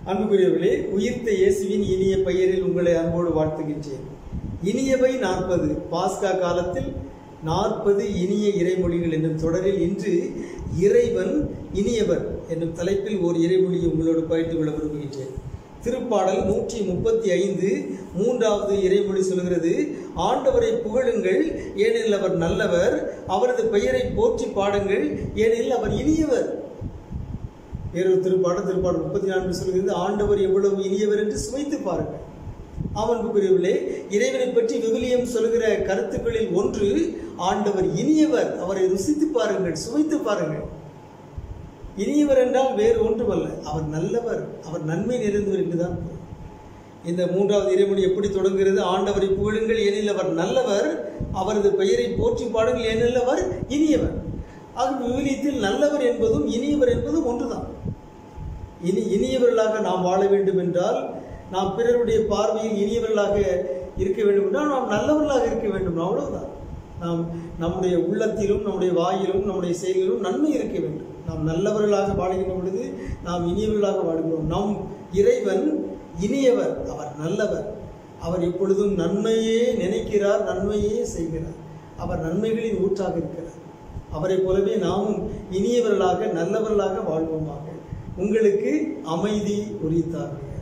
அன்புக்குரியவர்களே உயிர்த்த இயேசுவின் இனிய பெயரில் உங்களை அன்போடு வாழ்த்துகின்றேன் இனியவை நாற்பது பாஸ்கா காலத்தில் நாற்பது இனிய இறைமொழிகள் என்னும் தொடரில் இன்று இறைவன் இனியவர் என்னும் தலைப்பில் ஓர் இறைமொழியை உங்களோடு பகிர்ந்து கொள்ள விரும்புகின்றேன் திருப்பாடல் நூற்றி முப்பத்தி ஐந்து மூன்றாவது இறைமொழி சொல்கிறது ஆண்டவரை புகழுங்கள் ஏனெனில் அவர் நல்லவர் அவரது பெயரை போற்றி பாடுங்கள் ஏனெனில் அவர் இனியவர் வேறொரு திருப்பாடல் திருப்பாடல் முப்பத்தி நான்கு சொல்கிறது ஆண்டவர் எவ்வளவு இனியவர் என்று சுவைத்து பாருங்கள் அன்புக்குரியவர்களே இறைவனை பற்றி விவிலியம் சொல்கிற கருத்துக்களில் ஒன்று ஆண்டவர் இனியவர் அவரை ருசித்து பாருங்கள் சுவைத்து பாருங்கள் இனியவர் என்றால் வேறு ஒன்றுமல்ல அவர் நல்லவர் அவர் நன்மை நிறைந்தவர் என்றுதான் பொருள். இந்த மூன்றாவது இறைமொழி எப்படி தொடங்குகிறது ஆண்டவரை புகழுங்கள் ஏனில் அவர் நல்லவர் அவரது பெயரை போற்றி பாடுங்கள் ஏனில் அவர் இனியவர் ஆக விவிலியத்தில் நல்லவர் என்பதும் இனியவர் என்பதும் ஒன்றுதான் இனி இனியவர்களாக நாம் வாழ வேண்டும் என்றால் நாம் பிறருடைய பார்வையில் இனியவர்களாக இருக்க வேண்டும் என்றால் நாம் நல்லவர்களாக இருக்க வேண்டும் அவ்வளவுதான் நாம் நம்முடைய உள்ளத்திலும் நம்முடைய வாயிலும் நம்முடைய செயலிலும் நன்மை இருக்க வேண்டும் நாம் நல்லவர்களாக வாழுகின்ற பொழுது நாம் இனியவர்களாக வாழுகிறோம் நம் இறைவன் இனியவர் அவர் நல்லவர் அவர் எப்பொழுதும் நன்மையே நினைக்கிறார் நன்மையே செய்கிறார் அவர் நன்மைகளின் ஊற்றாக இருக்கிறார் அவரை போலவே நாமும் இனியவர்களாக நல்லவர்களாக வாழ்வோமாக உங்களுக்கு அமைதி உரித்தார்கள்